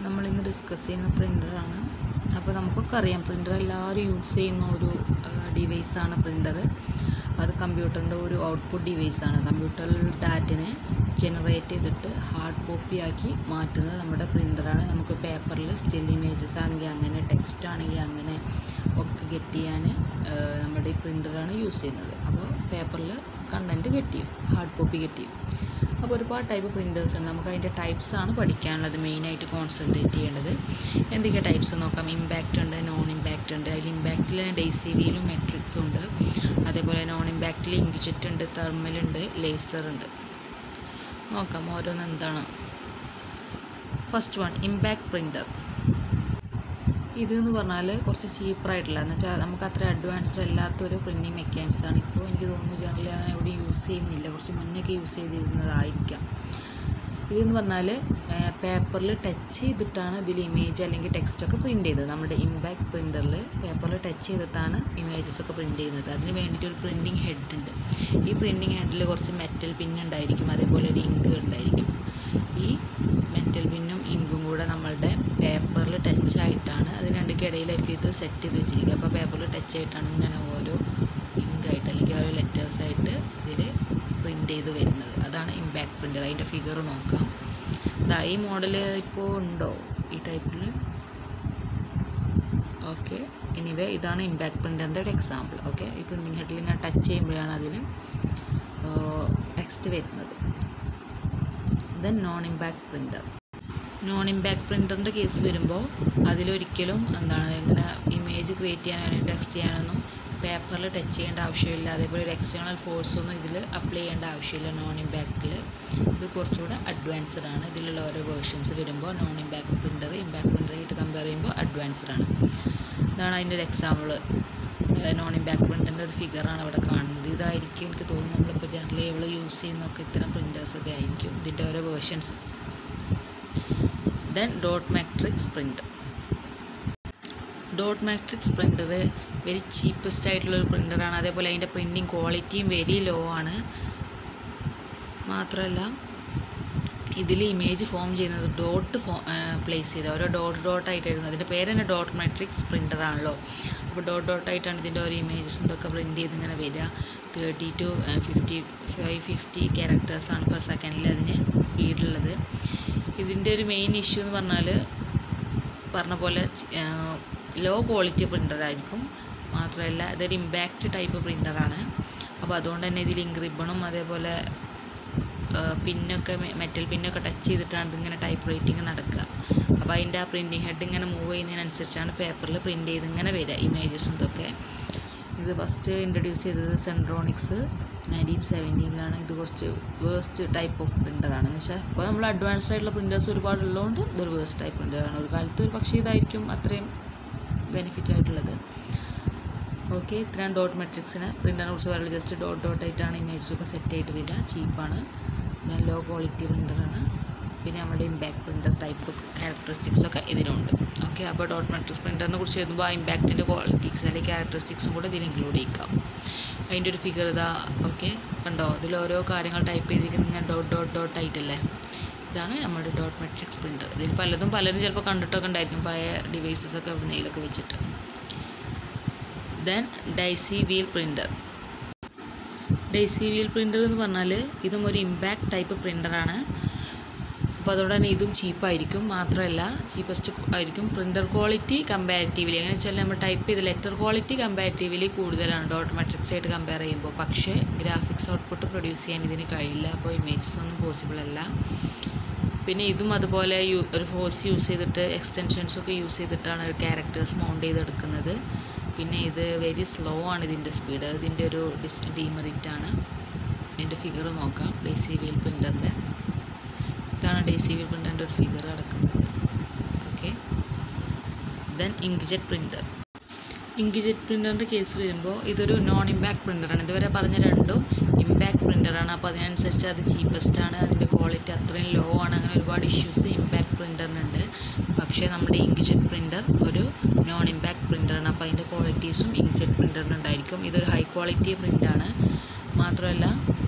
നമ്മളിന്ന് ഡിസ്കസ് ചെയ്യുന്ന പ്രിൻ്ററാണ് അപ്പോൾ നമുക്കൊക്കെ അറിയാം പ്രിൻ്റർ എല്ലാവരും യൂസ് ചെയ്യുന്ന ഒരു ഡിവൈസാണ് പ്രിൻ്റർ അത് കമ്പ്യൂട്ടറിൻ്റെ ഒരു ഔട്ട്പുട്ട് ഡിവൈസാണ് കമ്പ്യൂട്ടറിൽ ഡാറ്റിനെ ജനറേറ്റ് ചെയ്തിട്ട് ഹാർഡ് കോപ്പി ആക്കി മാറ്റുന്നത് നമ്മുടെ പ്രിൻ്ററാണ് നമുക്ക് പേപ്പറിൽ സ്റ്റിൽ ഇമേജസ് ആണെങ്കിൽ അങ്ങനെ ടെക്സ്റ്റ് ആണെങ്കിൽ അങ്ങനെ ഒക്കെ ഗെറ്റ് ചെയ്യാൻ നമ്മുടെ ഈ പ്രിൻ്ററാണ് യൂസ് ചെയ്യുന്നത് അപ്പോൾ പേപ്പറിൽ കണ്ടൻറ്റ് ഗെറ്റ് ചെയ്യും ഹാർഡ് കോപ്പി ഗെറ്റ് ചെയ്യും അപ്പോൾ ഒരുപാട് ടൈപ്പ് പ്രിൻറ്റേഴ്സ് ഉണ്ട് നമുക്ക് അതിൻ്റെ ടൈപ്സ് ആണ് പഠിക്കാനുള്ളത് മെയിനായിട്ട് കോൺസെൻട്രേറ്റ് ചെയ്യേണ്ടത് എന്തൊക്കെ ടൈപ്സ് നോക്കാം ഇമ്പാക്റ്റ് ഉണ്ട് നോൺ ഇമ്പാക്റ്റ് ഉണ്ട് അതിൽ ഇമ്പാക്റ്റിൽ ഡെയ്സി വീലും മെട്രിക്സും ഉണ്ട് അതേപോലെ നോൺ ഇമ്പാക്റ്റിൽ ഇങ്ക്ജെറ്റ് ഉണ്ട് തെർമൽ ഉണ്ട് ലേസർ ഉണ്ട് നോക്കാം ഓരോന്ന് എന്താണ് ഫസ്റ്റ് വൺ ഇമ്പാക്റ്റ് പ്രിൻ്റർ ഇത് എന്ന് പറഞ്ഞാൽ കുറച്ച് ചീപ്പറായിട്ടുള്ള എന്ന് വെച്ചാൽ നമുക്ക് അത്ര അഡ്വാൻസ്ഡ് അല്ലാത്തൊരു പ്രിൻറ്റിങ് മെക്കാനിക്സ് ആണ് ഇപ്പോൾ എനിക്ക് തോന്നുന്നു ജനറലി അങ്ങനെ എവിടെ യൂസ് ചെയ്യുന്നില്ല കുറച്ച് മുന്നൊക്കെ യൂസ് ചെയ്തിരുന്നതായിരിക്കാം ഇതെന്ന് പറഞ്ഞാൽ പേപ്പറിൽ ടച്ച് ചെയ്തിട്ടാണ് ഇതിൽ ഇമേജ് അല്ലെങ്കിൽ ടെക്സ്റ്റ് ഒക്കെ പ്രിൻറ്റ് ചെയ്തത് നമ്മുടെ ഇമ്പാക്ട് പ്രിൻ്ററിൽ പേപ്പറിൽ ടച്ച് ചെയ്തിട്ടാണ് ഇമേജസ് ഒക്കെ പ്രിൻറ്റ് ചെയ്യുന്നത് അതിന് വേണ്ടിയിട്ട് ഒരു പ്രിൻറ്റിങ് ഹെഡ് ഉണ്ട് ഈ പ്രിൻറ്റിങ് ഹെഡിൽ കുറച്ച് മെറ്റൽ പിൻ ഉണ്ടായിരിക്കും അതേപോലെ ഒരു ഇങ്ക് ഉണ്ടായിരിക്കും ഈ മെറ്റൽ പിന്നും ഇങ്കും കൂടെ നമ്മളുടെ പേപ്പറിൽ ടച്ച് ആയിട്ടാണ് അതിന് രണ്ടിക്കിടയിലായിരിക്കും ഇത് സെറ്റ് ചെയ്ത് വെച്ചിരിക്കുക അപ്പോൾ പേപ്പറിൽ ടച്ച് ആയിട്ടാണ് ഇങ്ങനെ ഓരോ ഇങ്കായിട്ട് അല്ലെങ്കിൽ ഓരോ ലെറ്റേഴ്സായിട്ട് ഇതിൽ പ്രിൻ്റ് ചെയ്ത് വരുന്നത് അതാണ് ഇമ്പാക്ട് പ്രിൻ്റർ അതിൻ്റെ ഫിഗർ നോക്കാം ഇതാ ഈ മോഡൽ ഇപ്പോൾ ഉണ്ടോ ഈ ടൈപ്പിൽ ഓക്കെ എനിവേ ഇതാണ് ഇമ്പാക്ട് പ്രിൻ്ററിൻ്റെ ഒരു എക്സാമ്പിൾ ഓക്കെ ഈ പ്രിൻറ്റിങ് ഹെഡിൽ ഇങ്ങനെ ടച്ച് ചെയ്യുമ്പോഴാണ് അതിൽ ടെക്സ്റ്റ് വരുന്നത് then non impact printer non impact പ്രിൻ്ററിൻ്റെ കേസ് വരുമ്പോൾ അതിലൊരിക്കലും എന്താണ് ഇങ്ങനെ ഇമേജ് ക്രിയേറ്റ് ചെയ്യാനോ ടെക്സ്റ്റ് ചെയ്യാനൊന്നും പേപ്പറിൽ ടച്ച് ചെയ്യേണ്ട ആവശ്യമില്ല അതേപോലെ ഒരു എക്സ്റ്റേണൽ ഫോഴ്സ് ഒന്നും ഇതിൽ അപ്ലൈ ചെയ്യേണ്ട ആവശ്യമില്ല നോൺ ഇമ്പാക്റ്റിൽ ഇത് കുറച്ചുകൂടെ അഡ്വാൻസ്ഡ് ആണ് ഇതിലുള്ള ഓരോ വേർഷൻസ് വരുമ്പോൾ നോൺ ഇമ്പാക്ട് പ്രിൻ്റർ ഇമ്പാക്ട് പ്രിൻ്ററായിട്ട് കമ്പയർ ചെയ്യുമ്പോൾ അഡ്വാൻസ്ഡ് ആണ് ഇതാണ് അതിൻ്റെ ഒരു എക്സാമ്പിൾ നോൺ ഇമ്പാക്ട് പ്രിൻ്ററിൻ്റെ ഒരു ഫിഗറാണ് അവിടെ കാണുന്നത് ഇതായിരിക്കും എനിക്ക് തോന്നുന്നു നമ്മളിപ്പോൾ ജനറലി എവിടെ യൂസ് ചെയ്യുന്നൊക്കെ ഇത്തരം പ്രിൻറ്റേഴ്സൊക്കെ ആയിരിക്കും ഇതിൻ്റെ ഓരോ versions then dot matrix printer dot matrix printer very cheapest ആയിട്ടുള്ളൊരു പ്രിൻ്ററാണ് അതേപോലെ അതിൻ്റെ പ്രിൻറ്റിങ് ക്വാളിറ്റിയും വെരി ലോ ആണ് മാത്രമല്ല ഇതിൽ ഇമേജ് ഫോം ചെയ്യുന്നത് ഡോട്ട് ഫോ പ്ലേസ് ചെയ്ത് ഓരോ ഡോട്ട് ഡോട്ട് ആയിട്ടായിരുന്നു അതിൻ്റെ പേര് തന്നെ ഡോട്ട് മാട്രിക്സ് പ്രിൻ്റർ ആണല്ലോ അപ്പോൾ ഡോട്ട് ഡോട്ട് ആയിട്ടാണ് ഇതിൻ്റെ ഓരോ ഇമേജസും ഇതൊക്കെ പ്രിൻറ്റ് ചെയ്ത് ഇങ്ങനെ വരിക thirty two fifty five fifty ക്യാരക്ടേഴ്സാണ് പെർ സെക്കൻഡിൽ അതിന് സ്പീഡുള്ളത് ഇതിൻ്റെ ഒരു മെയിൻ ഇഷ്യൂ എന്ന് പറഞ്ഞാൽ പറഞ്ഞ പോലെ ലോ ക്വാളിറ്റി പ്രിൻ്ററായിരിക്കും മാത്രമല്ല ഇതൊരു ഇമ്പാക്റ്റ് ടൈപ്പ് പ്രിൻ്ററാണ് അപ്പോൾ അതുകൊണ്ട് തന്നെ ഇതിൽ ഇങ്ക് റിബണും അതേപോലെ പിന്നൊക്കെ മെറ്റൽ പിന്നൊക്കെ ടച്ച് ചെയ്തിട്ടാണ് ഇതിങ്ങനെ ടൈപ്പ് റൈറ്റിംഗ് നടക്കുക അപ്പോൾ അതിൻ്റെ ആ പ്രിൻറ്റിങ് ഹെഡ് ഇങ്ങനെ മൂവ് ചെയ്യുന്നതിനനുസരിച്ചാണ് പേപ്പറിൽ പ്രിൻറ്റ് ചെയ്ത് ഇങ്ങനെ വരിക ഇമേജസും ഇതൊക്കെ ഇത് ഫസ്റ്റ് ഇൻട്രൊഡ്യൂസ് ചെയ്തത് സെൻട്രോണിക്സ് നയൻറ്റീൻ സെവൻറ്റീനിലാണ് ഇത് കുറച്ച് വേസ്റ്റ് ടൈപ്പ് ഓഫ് പ്രിൻ്ററാണ് എന്ന് വെച്ചാൽ ഇപ്പോൾ നമ്മൾ അഡ്വാൻസ് ആയിട്ടുള്ള പ്രിൻറ്റേഴ്സ് ഒരുപാട് ഉള്ളതുകൊണ്ട് ഇതൊരു വേസ്റ്റ് ടൈപ്പ് പ്രിൻ്ററാണ് ഒരു കാലത്ത് ഒരു പക്ഷേ ഇതായിരിക്കും അത്രയും ബെനിഫിറ്റ് ആയിട്ടുള്ളത് ഓക്കെ ഇത്രയും ഡോട്ട് മെട്രിക്സിന് പ്രിൻ്ററിനെ കുറിച്ച് പറയുന്നത് ജസ്റ്റ് ഡോട്ട് ഡോട്ട് ആയിട്ടാണ് ഇമേജസൊക്കെ സെറ്റ് ആയിട്ട് വരിക ചീപ്പാണ് ഞാൻ ലോ ക്വാളിറ്റി പ്രിൻ്ററാണ് പിന്നെ നമ്മുടെ impact printer type of characteristics ഒക്കെ ഇതിനുണ്ട് ഓക്കെ അപ്പോൾ ഡോട്ട് മെട്രിക്സ് പ്രിൻ്ററിനെ കുറിച്ച് എഴുതുമ്പോൾ ആ ഇമ്പാക്റ്റിൻ്റെ ക്വാളിറ്റീസ് അല്ലെങ്കിൽ ക്യാരക്ടറിസ്റ്റിക്സും കൂടെ ഇതിൽ ഇൻക്ലൂഡ് ചെയ്യിക്കാം അതിൻ്റെ ഒരു ഫിഗർ ഇതാ ഓക്കെ കണ്ടോ ഇതിൽ ഓരോ കാര്യങ്ങൾ ടൈപ്പ് ചെയ്തിരിക്കുന്നത് ഇങ്ങനെ ഡോട്ട് ഡോട്ട് ഡോട്ട് ആയിട്ടല്ലേ ഇതാണ് നമ്മുടെ ഡോട്ട് മെട്രിക്സ് പ്രിൻ്റർ ഇതിൽ പലതും പലരും ചിലപ്പോൾ കണ്ടിട്ടൊക്കെ ഉണ്ടായിരിക്കും പഴയ ഡിവൈസസ് ഒക്കെ എവിടെയെങ്കിലൊക്കെ വെച്ചിട്ട് then daisy wheel printer daisy wheel printer എന്ന് പറഞ്ഞാൽ ഇതും ഒരു ഇമ്പാക്ട് ടൈപ്പ് പ്രിൻ്ററാണ് അപ്പോൾ അതുകൊണ്ട് തന്നെ ഇതും ചീപ്പായിരിക്കും മാത്രമല്ല ചീപ്പസ്റ്റ് ആയിരിക്കും പ്രിൻ്റർ ക്വാളിറ്റി കമ്പാരിറ്റീവ്ലി അങ്ങനെ വെച്ചാൽ നമ്മൾ ടൈപ്പ് ചെയ്ത ലെറ്റർ ക്വാളിറ്റി കമ്പാരിറ്റീവ്ലി കൂടുതലാണ് ഡോട്ട് മെട്രിക്സ് ആയിട്ട് കമ്പയർ ചെയ്യുമ്പോൾ പക്ഷേ ഗ്രാഫിക്സ് ഔട്ട്പുട്ട് പ്രൊഡ്യൂസ് ചെയ്യാൻ ഇതിന് കഴിയില്ല അപ്പോൾ ഇമേജസ് ഒന്നും പോസിബിൾ അല്ല പിന്നെ ഇതും അതുപോലെ യു ഒരു ഫോഴ്സ് യൂസ് ചെയ്തിട്ട് എക്സ്റ്റൻഷൻസ് ഒക്കെ യൂസ് ചെയ്തിട്ടാണ് ഒരു ക്യാരക്ടേഴ്സ് മൗണ്ട് ചെയ്തെടുക്കുന്നത് പിന്നെ ഇത് വെരി സ്ലോ ആണ് ഇതിൻ്റെ സ്പീഡ് ഇതിൻ്റെ ഒരു ഡിസ് ഡീമെറിറ്റ് ആണ് ഇതിൻ്റെ ഫിഗർ നോക്കാം ഡേസി വീൽ പ്രിൻ്ററിൻ്റെ ഇതാണ് ഡേസി വീൽ പ്രിൻ്ററിൻ്റെ ഒരു ഫിഗർ കിടക്കുന്നത് okay then inkjet printer inkjet പ്രിൻ്ററിൻ്റെ കേസ് വരുമ്പോൾ ഇതൊരു നോൺ ഇമ്പാക്ട് പ്രിൻ്ററാണ് ഇതുവരെ പറഞ്ഞ രണ്ടും ഇമ്പാക്ട് പ്രിൻ്ററാണ് അപ്പോൾ അതിനനുസരിച്ച് അത് ചീപ്പസ്റ്റ് ആണ് അതിൻ്റെ ക്വാളിറ്റി അത്രയും ലോ ആണ് അങ്ങനെ ഒരുപാട് ഇഷ്യൂസ് ഇമ്പാക്ട് പ്രിൻ്ററിനുണ്ട് പക്ഷേ നമ്മുടെ ഇങ്ക്ജെറ്റ് പ്രിൻ്റർ ഒരു നോൺ ഇമ്പാക്ട് പ്രിൻ്ററാണ് അപ്പോൾ അതിൻ്റെ ക്വാളിറ്റീസും ഇങ്ക്ജെറ്റ് പ്രിൻ്ററിനുണ്ടായിരിക്കും ഇതൊരു ഹൈ ക്വാളിറ്റി പ്രിൻ്റാണ് മാത്രമല്ല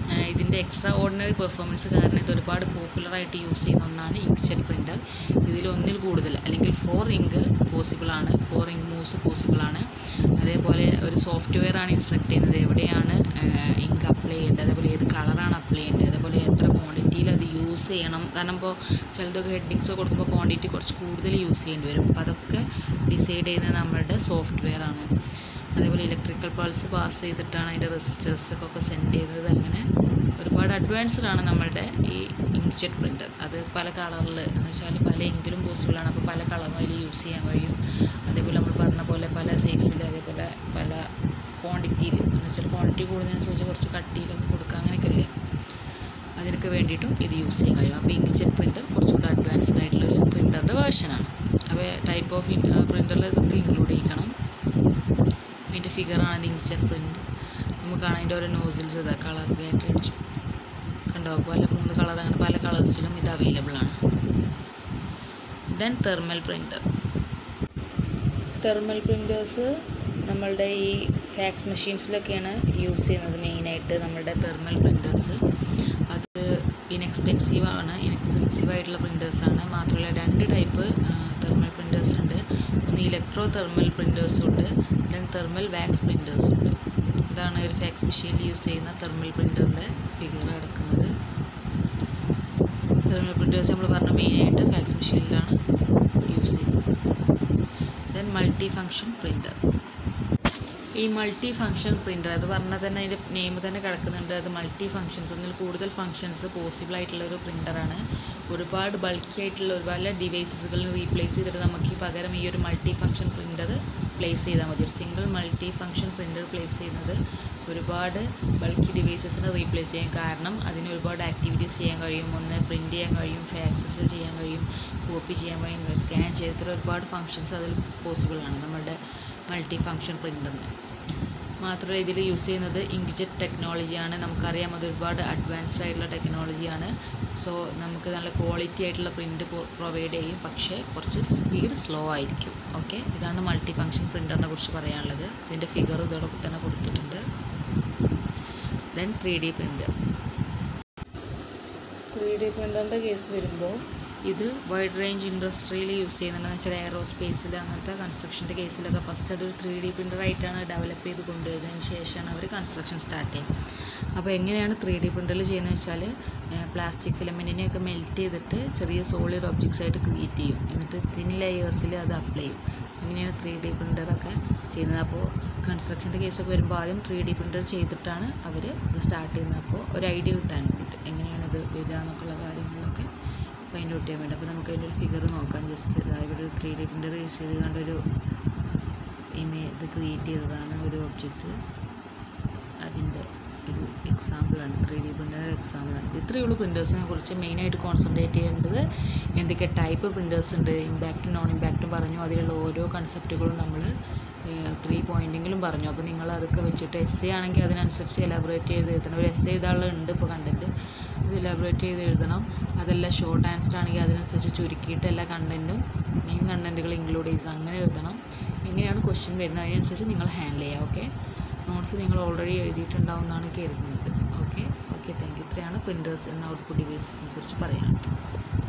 ഇതിൻ്റെ എക്സ്ട്രാ ഓർഡിനറി പെർഫോമൻസ് കാരണം ഇത് ഒരുപാട് പോപ്പുലറായിട്ട് യൂസ് ചെയ്യുന്ന ഒന്നാണ് ഇങ്ക്ജെറ്റ് പ്രിൻ്റർ ഇതിൽ ഒന്നിൽ കൂടുതൽ അല്ലെങ്കിൽ ഫോർ ഇങ്ക് പോസിബിൾ ആണ് ഫോർ ഇങ്ക് മൂവ്സ് പോസിബിൾ ആണ് അതേപോലെ ഒരു സോഫ്റ്റ്വെയർ ആണ് ഇൻസ്ട്രക്ട് ചെയ്യുന്നത് എവിടെയാണ് ഇങ്ക് അപ്ലൈ ചെയ്യേണ്ടത് അതേപോലെ ഏത് കളറാണ് അപ്ലൈ ചെയ്യേണ്ടത് അതേപോലെ എത്ര ക്വാണ്ടിറ്റിയിൽ അത് യൂസ് ചെയ്യണം കാരണം ഇപ്പോൾ ചിലതൊക്കെ ഹെഡിങ്സോ കൊടുക്കുമ്പോൾ ക്വാണ്ടിറ്റി കുറച്ച് കൂടുതൽ യൂസ് ചെയ്യേണ്ടി വരും അപ്പോൾ അതൊക്കെ ഡിസൈഡ് ചെയ്യുന്നത് നമ്മളുടെ സോഫ്റ്റ്വെയർ ആണ് അതേപോലെ ഇലക്ട്രിക്കൽ പൾസ് പാസ് ചെയ്തിട്ടാണ് അതിൻ്റെ റെസിസ്റ്റേഴ്സൊക്കെ സെൻഡ് ചെയ്തത് അങ്ങനെ ഒരുപാട് അഡ്വാൻസ്ഡ് ആണ് നമ്മളുടെ ഈ ഇങ്ക്ജെറ്റ് പ്രിൻ്റർ അത് പല കളറിൽ എന്ന് വെച്ചാൽ പല എങ്കിലും പോസിബിൾ ആണ് അപ്പോൾ പല കളറും അതിൽ യൂസ് ചെയ്യാൻ കഴിയും അതേപോലെ നമ്മൾ പറഞ്ഞ പോലെ പല സൈസിൽ അതേപോലെ പല ക്വാണ്ടിറ്റിയിൽ എന്ന് വെച്ചാൽ ക്വാണ്ടിറ്റി കൂടുന്നതനുസരിച്ച് കുറച്ച് കട്ടിയിലൊക്കെ കൊടുക്കുക അങ്ങനെയൊക്കെ അല്ലേ അതിനൊക്കെ വേണ്ടിയിട്ടും ഇത് യൂസ് ചെയ്യാൻ കഴിയും അപ്പോൾ ഇങ്ക്ജെറ്റ് പ്രിൻ്റർ കുറച്ചുകൂടി അഡ്വാൻസ്ഡ് ആയിട്ടുള്ളൊരു പ്രിൻ്ററിൻ്റെ വേർഷനാണ് അപ്പോൾ ടൈപ്പ് ഓഫ് പ്രിൻ്ററിൽ ഇതൊക്കെ ഇൻക്ലൂഡ് ചെയ്യിക്കണം അതിൻ്റെ ഫിഗറാണ് ഇങ്ക്ജെറ്റ് പ്രിൻ്റ് നമുക്ക് കാണാം അതിൻ്റെ ഓരോ നോസിൽസ് ഇതാ കളർ ഗേറ്റ് അടിച്ചു കണ്ടോ പല മൂന്ന് കളർ അങ്ങനെ പല കളേഴ്സിലും ഇത് അവൈലബിൾ ആണ് then thermal printer thermal printers നമ്മളുടെ ഈ ഫാക്സ് മെഷീൻസിലൊക്കെയാണ് യൂസ് ചെയ്യുന്നത് മെയിനായിട്ട് നമ്മളുടെ തെർമൽ പ്രിൻറ്റേഴ്സ് അത് ഇൻഎക്സ്പെൻസീവ് ആണ് ഇൻഎക്സ്പെൻസീവ് ആയിട്ടുള്ള പ്രിൻറ്റേഴ്സാണ് മാത്രമല്ല രണ്ട് ടൈപ്പ് തെർമൽ പ്രിൻറ്റേഴ്സ് ഉണ്ട് ഒന്ന് ഇലക്ട്രോ തെർമൽ പ്രിൻറ്റേഴ്സും ഉണ്ട് ദെൻ തെർമൽ വാക്സ് പ്രിൻറ്റേഴ്സും ഉണ്ട് ഇതാണ് ഒരു ഫാക്സ് മെഷീനിൽ യൂസ് ചെയ്യുന്ന തെർമൽ പ്രിൻ്ററിൻ്റെ ഫിഗർ എടുക്കുന്നത് തെർമൽ പ്രിൻറ്റേഴ്സ് നമ്മൾ പറഞ്ഞ മെയിനായിട്ട് ഫാക്സ് മെഷീനിലാണ് യൂസ് ചെയ്യുന്നത് ദെൻ മൾട്ടി ഫങ്ഷൻ പ്രിൻ്റർ ഈ മൾട്ടി ഫങ്ഷൻ പ്രിൻ്റർ അത് പറഞ്ഞാൽ തന്നെ അതിൻ്റെ നെയിം തന്നെ കിടക്കുന്നുണ്ട് അത് മൾട്ടി ഫങ്ഷൻസ് ഒന്നിൽ കൂടുതൽ ഫങ്ഷൻസ് പോസിബിൾ ആയിട്ടുള്ള ഒരു പ്രിൻ്ററാണ് ഒരുപാട് ബൾക്കി ആയിട്ടുള്ള ഒരുപാട് ഡിവൈസസുകളിൽ റീപ്ലേസ് ചെയ്തിട്ട് നമുക്ക് ഈ പകരം ഈ ഒരു മൾട്ടി ഫങ്ഷൻ പ്രിൻ്റർ പ്ലേസ് ചെയ്താൽ മതി ഒരു single multi function printer place ചെയ്യുന്നത് ഒരുപാട് ബൾക്കി ഡിവൈസസിനെ റീപ്ലേസ് ചെയ്യാൻ കാരണം അതിന് ഒരുപാട് ആക്ടിവിറ്റീസ് ചെയ്യാൻ കഴിയും ഒന്ന് പ്രിൻറ്റ് ചെയ്യാൻ കഴിയും ഫാക്സസ് ചെയ്യാൻ കഴിയും കോപ്പി ചെയ്യാൻ കഴിയും സ്കാൻ ചെയ്തിട്ട് ഒരുപാട് ഫങ്ഷൻസ് അതിൽ പോസിബിൾ ആണ് നമ്മുടെ മൾട്ടി ഫങ്ഷൻ പ്രിൻ്ററിന് മാത്രമല്ല ഇതിൽ യൂസ് ചെയ്യുന്നത് ഇങ്ക്ജെറ്റ് ടെക്നോളജിയാണ് നമുക്കറിയാം അത് ഒരുപാട് അഡ്വാൻസ്ഡ് ആയിട്ടുള്ള ടെക്നോളജിയാണ് സോ നമുക്ക് നല്ല ക്വാളിറ്റി ആയിട്ടുള്ള പ്രിൻ്റ് പ്രൊവൈഡ് ചെയ്യും പക്ഷേ കുറച്ച് സ്പീഡ് സ്ലോ ആയിരിക്കും ഓക്കെ ഇതാണ് മൾട്ടി ഫങ്ഷൻ പ്രിൻ്ററിനെ കുറിച്ച് പറയാനുള്ളത് ഇതിൻ്റെ ഫിഗർ ഇതോടൊപ്പം തന്നെ കൊടുത്തിട്ടുണ്ട് then three D printer three D പ്രിൻ്ററിൻ്റെ കേസ് വരുമ്പോൾ ഇത് വൈഡ് റേഞ്ച് ഇൻഡസ്ട്രിയിൽ യൂസ് ചെയ്യുന്നുണ്ടെന്ന് വെച്ചാൽ എയറോസ്പേസിൽ അങ്ങനത്തെ കൺസ്ട്രക്ഷൻ്റെ കേസിലൊക്കെ ഫസ്റ്റ് അതൊരു ത്രീ ഡി പ്രിൻ്ററായിട്ടാണ് ഡെവലപ്പ് ചെയ്ത് കൊണ്ടുവരുന്നതിന് ശേഷമാണ് അവർ കൺസ്ട്രക്ഷൻ സ്റ്റാർട്ട് ചെയ്യുക അപ്പോൾ എങ്ങനെയാണ് ത്രീ ഡി പ്രിൻ്ററിൽ ചെയ്യുന്നത് വെച്ചാൽ പ്ലാസ്റ്റിക് ഫിലമെൻറ്റിനെയൊക്കെ മെൽറ്റ് ചെയ്തിട്ട് ചെറിയ സോളിഡ് ഒബ്ജക്ട്സ് ആയിട്ട് ക്രിയേറ്റ് ചെയ്യും എന്നിട്ട് തിൻ ലെയേഴ്സിൽ അത് അപ്ലൈ ചെയ്യും അങ്ങനെയാണ് ത്രീ ഡി പ്രിൻ്ററൊക്കെ ചെയ്യുന്നത് അപ്പോൾ കൺസ്ട്രക്ഷൻ്റെ കേസൊക്കെ വരുമ്പോൾ ആദ്യം ത്രീ ഡി പ്രിൻ്റർ ചെയ്തിട്ടാണ് അവർ ഇത് സ്റ്റാർട്ട് ചെയ്യുന്നത് അപ്പോൾ ഒരു ഐഡിയ കിട്ടാൻ വേണ്ടിയിട്ട് എങ്ങനെയാണ് ഇത് വരിക എന്നൊക്കെയുള്ള കാര്യങ്ങളൊക്കെ ഫൈൻഡ് ഔട്ട് ചെയ്യാൻ വേണ്ടി അപ്പോൾ നമുക്ക് അതിൻ്റെ ഒരു ഫിഗർ നോക്കാം ജസ്റ്റ് ഇവിടെ ഒരു ത്രീ ഡി പ്രിൻ്റർ യൂസ് ചെയ്ത് കണ്ട് ഒരു ഇമേ ഇത് ക്രിയേറ്റ് ചെയ്തതാണ് ഒരു ഒബ്ജക്റ്റ് അതിൻ്റെ ഒരു എക്സാമ്പിളാണ് ത്രീ ഡി പ്രിൻ്ററിൻ്റെ എക്സാമ്പിളാണ് ഇത് ഇത്രയേ ഉള്ളൂ പ്രിൻറ്റേഴ്സിനെ കുറിച്ച് മെയിനായിട്ട് കോൺസെൻട്രേറ്റ് ചെയ്യേണ്ടത് എന്തൊക്കെ ടൈപ്പ് പ്രിൻറ്റേഴ്സ് ഉണ്ട് ഇമ്പാക്റ്റും നോൺ ഇമ്പാക്റ്റും പറഞ്ഞു അതിലുള്ള ഓരോ കൺസെപ്റ്റുകളും നമ്മൾ ത്രീ പോയിൻറ്റെങ്കിലും പറഞ്ഞു അപ്പോൾ നിങ്ങൾ അതൊക്കെ വെച്ചിട്ട് എസ് എ ആണെങ്കിൽ അതിനനുസരിച്ച് എലാബറേറ്റ് ചെയ്ത് എഴുതണം ഒരു എസ് എ എഴുതാനുള്ള ഉണ്ട് ഇപ്പോൾ കണ്ടൻറ്റ് ഇത് എലാബറേറ്റ് ചെയ്ത് എഴുതണം അതെല്ലാം ഷോർട്ട് ആൻസർ ആണെങ്കിൽ അതിനനുസരിച്ച് ചുരുക്കിയിട്ട് എല്ലാ കണ്ടൻറ്റും മെയിൻ കണ്ടൻറ്റുകൾ ഇൻക്ലൂഡ് ചെയ്ത് അങ്ങനെ എഴുതണം എങ്ങനെയാണ് ക്വസ്റ്റ്യൻ വരുന്നത് അതിനനുസരിച്ച് നിങ്ങൾ ഹാൻഡിൽ ചെയ്യുക ഓക്കെ നോട്ട്സ് നിങ്ങൾ ഓൾറെഡി എഴുതിയിട്ടുണ്ടാവും എന്നാണ് കരുതുന്നത് ഓക്കെ ഓക്കെ താങ്ക് യു ഇത്രയാണ് പ്രിൻറ്റേഴ്സ് എന്ന ഔട്ട്പുട്ട് ഡിവൈസിനെ കുറിച്ച് പറയാനുള്ളത്